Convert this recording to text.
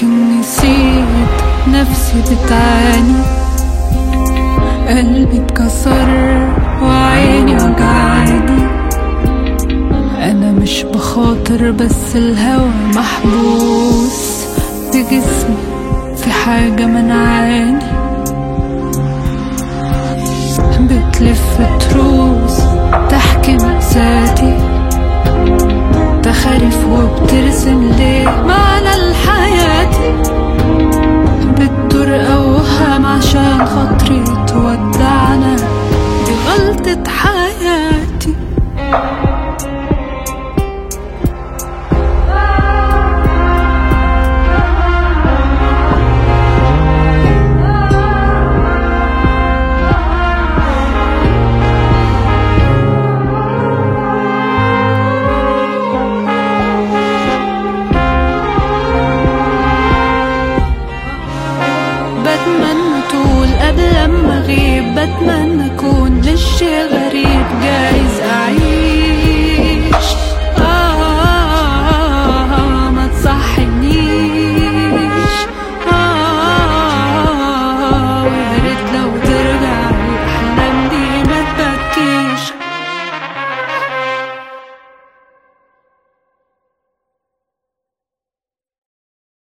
لكن نسيت نفسي بتعاني قلبي اتكسر وعيني وجعاني انا مش بخاطر بس الهوى محبوس في جسمي في حاجة منعاني بتلف تروس تحكي مأساتي تخارف وبترسم ليه معنى لحياتي بتدور أوهام عشان خاطري تودعنا دي غلطة حياتي بتمنى طول قبل ما اغيب بتمنى اكون للشي غريب